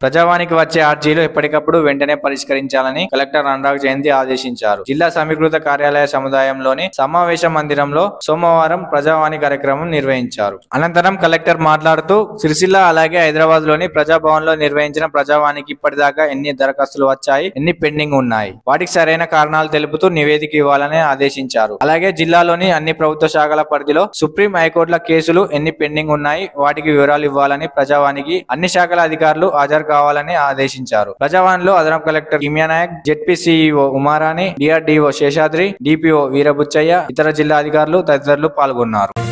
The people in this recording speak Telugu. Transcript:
ప్రజావానికి వచ్చే ఆర్జీలు ఎప్పటికప్పుడు వెంటనే పరిష్కరించాలని కలెక్టర్ అనురాగ్ జయంతి ఆదేశించారు జిల్లా సమీకృత కార్యాలయ సముదాయంలోని సమావేశ మందిరంలో సోమవారం ప్రజావాణి కార్యక్రమం నిర్వహించారు అనంతరం కలెక్టర్ మాట్లాడుతూ సిరిసిల్ల అలాగే హైదరాబాద్ లోని ప్రజాభవన్ లో నిర్వహించిన ప్రజావానికి ఇప్పటిదాకా ఎన్ని దరఖాస్తులు వచ్చాయి ఎన్ని పెండింగ్ ఉన్నాయి వాటికి సరైన కారణాలు తెలుపుతూ నివేదిక ఇవ్వాలని ఆదేశించారు అలాగే జిల్లాలోని అన్ని ప్రభుత్వ శాఖల పరిధిలో సుప్రీం హైకోర్టుల కేసులు ఎన్ని పెండింగ్ ఉన్నాయి వాటికి వివరాలు ఇవ్వాలని ప్రజావానికి అన్ని శాఖల అధికారులు హాజరు కావాలని ఆదేశించారు ప్రజావాణిలో అదనపు collector Khimya Naik ZP CEO Umarani DRDO Seshadri DPO Veerabuchaiah ఇతర జిల్లా అధికారులు తదితరులు పాల్గొన్నారు